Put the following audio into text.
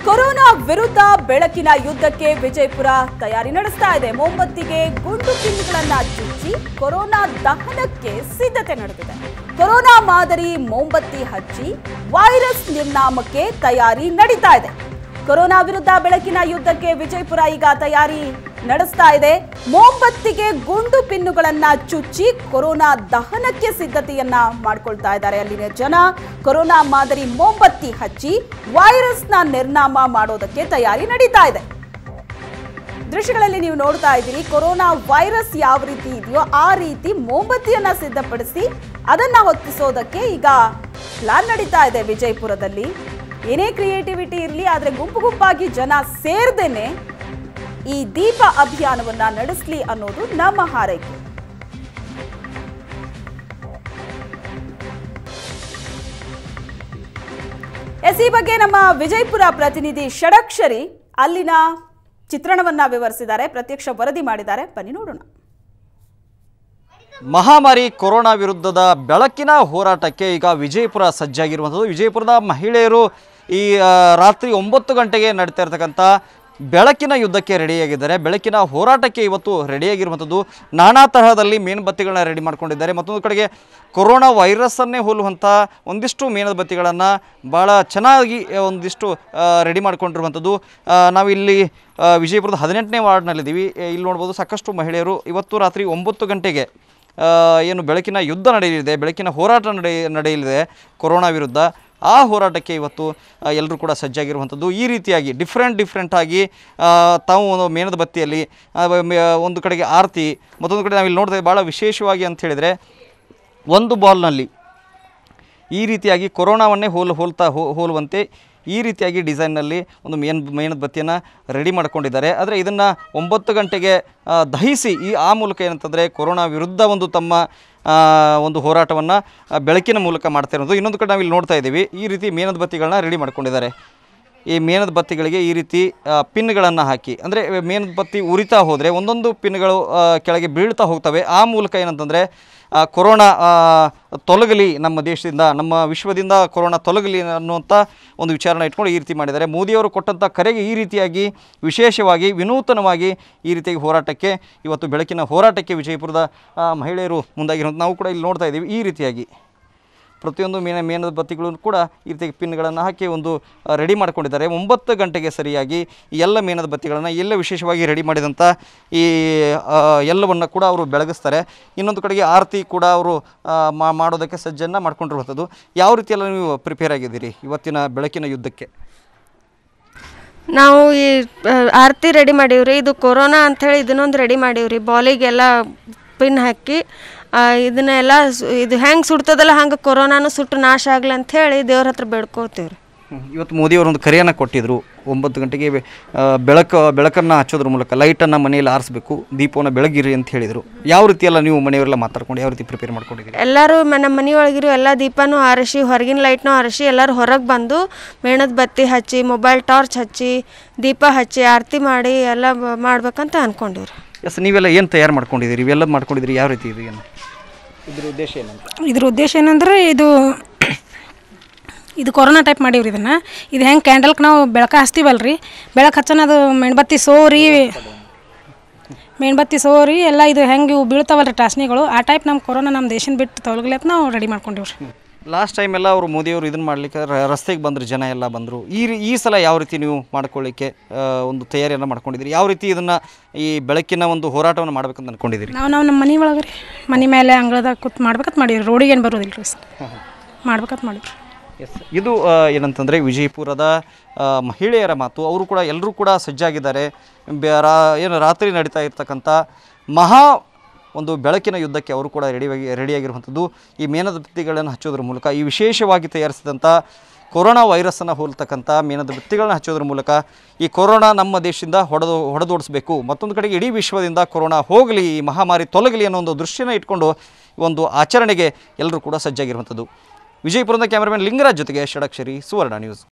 corona ವಿರುದ್ಧ ಬೆಳಕಿನ ಯುದ್ಧಕ್ಕೆ ವಿಜಯಪುರ ತಯಾರಿ ನಡೆಸ್ತಾ ಇದೆ ಮೊಂಬತ್ತಿಗೆ ಗುಂಡು ಪಿನ್ನುಗಳನ್ನ ಚುಚ್ಚಿ ಕೊರೋನಾ ದಹನಕ್ಕೆ ಸಿದ್ಧತೆ ನಡೆದಿದೆ ಕೊರೋನಾ ಮಾದರಿ ಮೊಂಬತ್ತಿ ಹಚ್ಚಿ ವೈರಸ್ ನಿರ್ನಾಮಕ್ಕೆ ತಯಾರಿ ನಡೀತಾ ಇದೆ ಕೊರೋನಾ ವಿರುದ್ಧ ಬೆಳಕಿನ ಯುದ್ಧಕ್ಕೆ ವಿಜಯಪುರ ಈಗ ತಯಾರಿ ನಡೆಸ್ತಾ ಇದೆ ಮೊಂಬತ್ತಿಗೆ ಗುಂಡು ಪಿನ್ನುಗಳನ್ನ ಚುಚ್ಚಿ ಕೊರೋನಾ ದಹನಕ್ಕೆ ಸಿದ್ಧತೆಯನ್ನ ಮಾಡ್ಕೊಳ್ತಾ ಇದ್ದಾರೆ ಅಲ್ಲಿನ ಜನ ಕೊರೋನಾ ಮಾದರಿ ಮೊಂಬತ್ತಿ ಹಚ್ಚಿ ವೈರಸ್ನ ನಿರ್ನಾಮ ಮಾಡೋದಕ್ಕೆ ತಯಾರಿ ನಡೀತಾ ಇದೆ ದೃಶ್ಯಗಳಲ್ಲಿ ನೀವು ನೋಡ್ತಾ ಇದ್ದೀರಿ ಕೊರೋನಾ ವೈರಸ್ ಯಾವ ರೀತಿ ಇದೆಯೋ ಆ ರೀತಿ ಮೊಂಬತ್ತಿಯನ್ನ ಸಿದ್ಧಪಡಿಸಿ ಅದನ್ನ ಹೊತ್ತಿಸೋದಕ್ಕೆ ಈಗ ಪ್ಲಾನ್ ನಡೀತಾ ಇದೆ ವಿಜಯಪುರದಲ್ಲಿ ಏನೇ ಕ್ರಿಯೇಟಿವಿಟಿ ಇರಲಿ ಆದ್ರೆ ಗುಂಪು ಗುಂಪಾಗಿ ಜನ ಸೇರ್ದೇನೆ ಈ ದೀಪ ಅಭಿಯಾನವನ್ನ ನಡೆಸಲಿ ಅನ್ನೋದು ನಮ್ಮ ಹಾರೈಕೆ ಎಸ್ ಈ ಬಗ್ಗೆ ನಮ್ಮ ವಿಜಯಪುರ ಪ್ರತಿನಿಧಿ ಷಡಕ್ಷರಿ ಅಲ್ಲಿನ ಚಿತ್ರಣವನ್ನ ವಿವರಿಸಿದ್ದಾರೆ ಪ್ರತ್ಯಕ್ಷ ವರದಿ ಮಾಡಿದ್ದಾರೆ ಬನ್ನಿ ನೋಡೋಣ ಮಹಾಮಾರಿ ಕೊರೋನಾ ವಿರುದ್ಧದ ಬೆಳಕಿನ ಹೋರಾಟಕ್ಕೆ ಈಗ ವಿಜಯಪುರ ಸಜ್ಜಾಗಿರುವಂಥದ್ದು ವಿಜಯಪುರದ ಮಹಿಳೆಯರು ಈ ಆ, ರಾತ್ರಿ ಒಂಬತ್ತು ಗಂಟೆಗೆ ನಡೀತಾ ಇರ್ತಕ್ಕಂಥ ಬೆಳಕಿನ ಯುದ್ಧಕ್ಕೆ ರೆಡಿಯಾಗಿದ್ದಾರೆ ಬೆಳಕಿನ ಹೋರಾಟಕ್ಕೆ ಇವತ್ತು ರೆಡಿಯಾಗಿರುವಂಥದ್ದು ನಾನಾ ತರಹದಲ್ಲಿ ಮೇಣಬತ್ತಿಗಳನ್ನ ರೆಡಿ ಮಾಡ್ಕೊಂಡಿದ್ದಾರೆ ಮತ್ತೊಂದು ಕಡೆಗೆ ಕೊರೋನಾ ವೈರಸ್ಸನ್ನೇ ಹೋಲುವಂಥ ಒಂದಿಷ್ಟು ಮೇಣಬತ್ತಿಗಳನ್ನು ಭಾಳ ಚೆನ್ನಾಗಿ ಒಂದಿಷ್ಟು ರೆಡಿ ಮಾಡ್ಕೊಂಡಿರುವಂಥದ್ದು ಆ, ನಾವಿಲ್ಲಿ ಆ, ವಿಜಯಪುರದ ಹದಿನೆಂಟನೇ ವಾರ್ಡ್ನಲ್ಲಿದ್ದೀವಿ ಇಲ್ಲಿ ನೋಡ್ಬೋದು ಸಾಕಷ್ಟು ಮಹಿಳೆಯರು ಇವತ್ತು ರಾತ್ರಿ ಒಂಬತ್ತು ಗಂಟೆಗೆ ಆ, ಏನು ಬೆಳಕಿನ ಯುದ್ಧ ನಡೆಯಲಿದೆ ಬೆಳಕಿನ ಹೋರಾಟ ನಡೆ ನಡೆಯಲಿದೆ ಕೊರೋನಾ ವಿರುದ್ಧ ಆ ಹೋರಾಟಕ್ಕೆ ಇವತ್ತು ಎಲ್ಲರೂ ಕೂಡ ಸಜ್ಜಾಗಿರುವಂಥದ್ದು ಈ ರೀತಿಯಾಗಿ ಡಿಫ್ರೆಂಟ್ ಡಿಫ್ರೆಂಟಾಗಿ ತಾವು ಒಂದು ಮೇಣದ ಬತ್ತಿಯಲ್ಲಿ ಆ, ಮೆ- ಒಂದು ಕಡೆಗೆ ಆರತಿ ಮತ್ತೊಂದು ಕಡೆ ನಾವಿಲ್ಲಿ ನೋಡ್ತಾ ಭಾಳ ವಿಶೇಷವಾಗಿ ಅಂತ ಹೇಳಿದರೆ ಒಂದು ಬಾಲ್ನಲ್ಲಿ ಈ ರೀತಿಯಾಗಿ ಕೊರೋನಾವನ್ನೇ ಹೋಲ್ ಹೋಲ್ತಾ ಹೋ ಹೋಲುವಂತೆ ಈ ರೀತಿಯಾಗಿ ಡಿಸೈನ್ನಲ್ಲಿ ಒಂದು ಮೇನ್ ಮೇಣದ ಬತ್ತಿಯನ್ನು ರೆಡಿ ಮಾಡ್ಕೊಂಡಿದ್ದಾರೆ ಆದರೆ ಇದನ್ನು ಒಂಬತ್ತು ಗಂಟೆಗೆ ಆ, ದಹಿಸಿ ಈ ಆ ಮೂಲಕ ಏನಂತಂದರೆ ಕೊರೋನಾ ವಿರುದ್ಧ ಒಂದು ತಮ್ಮ ಆ, ಒಂದು ಹೋರಾಟವನ್ನು ಬೆಳಕಿನ ಮೂಲಕ ಮಾಡ್ತಾ ಇರೋದು ಇನ್ನೊಂದು ಕಡೆ ನಾವಿಲ್ಲಿ ನೋಡ್ತಾ ಇದ್ದೀವಿ ಈ ರೀತಿ ಮೇಣದ ಬತ್ತಿಗಳನ್ನ ರೆಡಿ ಮಾಡ್ಕೊಂಡಿದ್ದಾರೆ ಈ ಮೇಣದ ಬತ್ತಿಗಳಿಗೆ ಈ ರೀತಿ ಪಿನ್ಗಳನ್ನು ಹಾಕಿ ಅಂದರೆ ಮೇಣದ ಬತ್ತಿ ಉರಿತಾ ಹೋದರೆ ಒಂದೊಂದು ಪಿನ್ಗಳು ಆ, ಕೆಳಗೆ ಬೀಳ್ತಾ ಹೋಗ್ತವೆ ಆ ಮೂಲಕ ಏನಂತಂದರೆ ಆ, ಕೊರೋನಾ ಆ, ತೊಲಗಲಿ ನಮ್ಮ ದೇಶದಿಂದ ನಮ್ಮ ವಿಶ್ವದಿಂದ ಕೊರೋನಾ ತೊಲಗಲಿ ಅನ್ನುವಂಥ ಒಂದು ವಿಚಾರನ ಇಟ್ಕೊಂಡು ಈ ರೀತಿ ಮಾಡಿದ್ದಾರೆ ಮೋದಿಯವರು ಕೊಟ್ಟಂಥ ಕರೆಗೆ ಈ ರೀತಿಯಾಗಿ ವಿಶೇಷವಾಗಿ ವಿನೂತನವಾಗಿ ಈ ರೀತಿಯಾಗಿ ಹೋರಾಟಕ್ಕೆ ಇವತ್ತು ಬೆಳಕಿನ ಹೋರಾಟಕ್ಕೆ ವಿಜಯಪುರದ ಆ, ಮಹಿಳೆಯರು ಮುಂದಾಗಿರೋದು ನಾವು ಕೂಡ ಇಲ್ಲಿ ನೋಡ್ತಾ ಇದ್ದೀವಿ ಈ ರೀತಿಯಾಗಿ ಪ್ರತಿಯೊಂದು ಮೇನ ಮೇನದ ಬತ್ತಿಗಳನ್ನು ಕೂಡ ಈ ರೀತಿ ಪಿನ್ಗಳನ್ನು ಹಾಕಿ ಒಂದು ರೆಡಿ ಮಾಡ್ಕೊಂಡಿದ್ದಾರೆ ಒಂಬತ್ತು ಗಂಟೆಗೆ ಸರಿಯಾಗಿ ಈ ಎಲ್ಲ ಮೇನದ ಬತ್ತಿಗಳನ್ನು ಎಲ್ಲ ವಿಶೇಷವಾಗಿ ರೆಡಿ ಮಾಡಿದಂಥ ಈ ಆ, ಎಲ್ಲವನ್ನು ಕೂಡ ಅವರು ಬೆಳಗಿಸ್ತಾರೆ ಇನ್ನೊಂದು ಕಡೆಗೆ ಆರತಿ ಕೂಡ ಅವರು ಆ, ಮಾ- ಮಾಡೋದಕ್ಕೆ ಸಜ್ಜನ್ನು ಮಾಡ್ಕೊಂಡಿರುವಂಥದ್ದು ಯಾವ ರೀತಿಯೆಲ್ಲ ನೀವು ಪ್ರಿಪೇರ್ ಆಗಿದ್ದೀರಿ ಇವತ್ತಿನ ಬೆಳಕಿನ ಯುದ್ಧಕ್ಕೆ ನಾವು ಈ ಆ, ಆರತಿ ರೆಡಿ ಮಾಡೀವ್ರಿ ಇದು ಕೊರೋನಾ ಅಂಥೇಳಿ ಇದನ್ನೊಂದು ರೆಡಿ ಮಾಡೀವ್ರಿ ಬಾಲಿಗೆಲ್ಲ ಪಿನ್ ಹಾಕಿ ಆ, ಇದನ್ನೆಲ್ಲ ಸು- ಇದು ಹೆಂಗೆ ಸುಡ್ತದಲ್ಲ ಹಂಗೆ ಕೊರೋನಾನು ಸುಟ್ಟು ನಾಶ ಆಗ್ಲಿ ಅಂಥೇಳಿ ದೇವ್ರ ಹತ್ರ ಬೇಡ್ಕೋತೀವ್ರಿ ಇವತ್ತು ಮೋದಿಯವರು ಒಂದು ಕರೆಯನ್ನು ಕೊಟ್ಟಿದ್ದರು ಒಂಬತ್ತು ಗಂಟೆಗೆ ಬೆ- ಆ, ಬೆಳಕು ಬೆಳಕನ್ನು ಹಚ್ಚೋದ್ರ ಮೂಲಕ ಲೈಟನ್ನು ಮನೆಯಲ್ಲಿ ಆರಿಸ್ಬೇಕು ದೀಪವನ್ನು ಬೆಳಗಿರಿ ಅಂತ ಹೇಳಿದರು ಯಾವ ರೀತಿಯೆಲ್ಲ ನೀವು ಮನೆಯವರೆಲ್ಲ ಮಾತಾಡ್ಕೊಂಡು ಯಾವ ರೀತಿ ಪ್ರಿಪೇರ್ ಮಾಡ್ಕೊಂಡಿದ್ದೀರಿ ಎಲ್ಲರೂ ಮ- ನಮ್ಮ ಮನೆಯೊಳಗಿರೋ ಎಲ್ಲ ದೀಪನೂ ಆರಿಸಿ ಹೊರಗಿನ ಲೈಟ್ನೂ ಆರಿಸಿ ಎಲ್ಲರೂ ಹೊರಗೆ ಬಂದು ಮೇಣದ ಬತ್ತಿ ಹಚ್ಚಿ ಮೊಬೈಲ್ ಟಾರ್ಚ್ ಹಚ್ಚಿ ದೀಪ ಹಚ್ಚಿ ಆರತಿ ಮಾಡಿ ಎಲ್ಲ ಬ- ಮಾಡ್ಬೇಕಂತ ಅಂದ್ಕೊಂಡಿವ್ರಿ ಎಸ್ ನೀವೆಲ್ಲ ಏನು ತಯಾರು ಮಾಡ್ಕೊಂಡಿದ್ದೀರಿ ಇವೆಲ್ಲ ಮಾಡ್ಕೊಂಡಿದ್ದೀರಿ ಯಾವ ರೀತಿ ಇದು ಏನು ಇದ್ರ ಉದ್ದೇಶ ಏನಂತ ಇದ್ರ ಉದ್ದೇಶ ಏನಂದ್ರೆ ಇದು ಇದು ಕೊರೋನಾ ಟೈಪ್ ಮಾಡೀವ್ರಿ ಇದನ್ನು ಇದು ಹೆಂಗೆ ಕ್ಯಾಂಡಲ್ಗೆ ನಾವು ಬೆಳಕ ಹಚ್ತೀವಲ್ರಿ ಬೆಳಕು ಹಚ್ಚನ ಅದು ಮೇಣಬತ್ತಿ ಸೋರಿ ಮೇಣಬತ್ತಿ ಸೋರಿ ಎಲ್ಲ ಇದು ಹೆಂಗೆ ಇವು ಬೀಳ್ತಾವಲ್ರಿ ಟಾಸ್ನಿಗಳು ಆ ಟೈಪ್ ನಮ್ಮ ಕೊರೋನಾ ನಮ್ಮ ದೇಶನ ಬಿಟ್ಟು ತೊಲಗ್ಲತ್ ನಾವು ರೆಡಿ ಮಾಡ್ಕೊಂಡಿವ್ರಿ ಲಾಸ್ಟ್ ಟೈಮ್ ಎಲ್ಲ ಅವರು ಮೋದಿಯವರು ಇದನ್ನು ಮಾಡಲಿಕ್ಕೆ ರಸ್ತೆಗೆ ಬಂದರು ಜನ ಎಲ್ಲ ಬಂದರು ಈ ರೀ- ಈ ಸಲ ಯಾವ ರೀತಿ ನೀವು ಮಾಡ್ಕೊಳ್ಳಿಕ್ಕೆ ಆ, ಒಂದು ತಯಾರಿಯನ್ನು ಮಾಡ್ಕೊಂಡಿದ್ದೀರಿ ಯಾವ ರೀತಿ ಇದನ್ನು ಈ ಬೆಳಕಿನ ಒಂದು ಹೋರಾಟವನ್ನು ಮಾಡ್ಬೇಕಂತ ಅಂದ್ಕೊಂಡಿದ್ದೀರಿ ನಾವು ನಾವು ನಮ್ಮ ಮನೆ ಒಳಗೆ ರೀ ಮನೆ ಮೇಲೆ ಅಂಗಳದಾಗ ಕೂತ್ ಮಾಡ್ಬೇಕಂತ ಮಾಡೀವ್ರಿ ರೋಡಿಗೆ ಏನು ಬರೋದಿಲ್ಲ ರೀ ಸರ್ ಮಾಡ್ಬೇಕಂತ ಮಾಡೀವ್ರಿ ಎಸ್ ಇದು ಆ, ಏನಂತಂದರೆ ವಿಜಯಪುರದ ಆ, ಮಹಿಳೆಯರ ಮಾತು ಅವರು ಕೂಡ ಎಲ್ಲರೂ ಕೂಡ ಸಜ್ಜಾಗಿದ್ದಾರೆ ಬೆ- ರಾ- ಏನು ರಾತ್ರಿ ನಡೀತಾ ಇರ್ತಕ್ಕಂಥ ಮಹಾ ಒಂದು ಬೆಳಕಿನ ಯುದ್ಧಕ್ಕೆ ಅವರು ಕೂಡ ರೆಡಿಯಾಗಿ ರೆಡಿಯಾಗಿರುವಂಥದ್ದು ಈ ಮೇನದ ಬತ್ತಿಗಳನ್ನು ಹಚ್ಚೋದ್ರ ಮೂಲಕ ಈ ವಿಶೇಷವಾಗಿ ತಯಾರಿಸಿದಂಥ ಕೊರೋನಾ ವೈರಸ್ಸನ್ನು ಹೋಲ್ತಕ್ಕಂಥ ಮೇನದ ಬತ್ತಿಗಳನ್ನ ಹಚ್ಚೋದ್ರ ಮೂಲಕ ಈ ಕೊರೋನಾ ನಮ್ಮ ದೇಶದಿಂದ ಹೊಡೆದು ಹೊಡೆದೋಡಿಸ್ಬೇಕು ಮತ್ತೊಂದು ಕಡೆಗೆ ಇಡೀ ವಿಶ್ವದಿಂದ ಕೊರೋನಾ ಹೋಗಲಿ ಈ ಮಹಾಮಾರಿ ತೊಲಗಲಿ ಅನ್ನೋ ಒಂದು ದೃಶ್ಯನ ಇಟ್ಕೊಂಡು ಒಂದು ಆಚರಣೆಗೆ ಎಲ್ಲರೂ ಕೂಡ ಸಜ್ಜಾಗಿರುವಂಥದ್ದು ವಿಜಯಪುರದ ಕ್ಯಾಮರಾಮನ್ ಲಿಂಗರಾಜ್ ಜೊತೆಗೆ ಷಡಕ್ಷರಿ ಸುವರ್ಣ ನ್ಯೂಸ್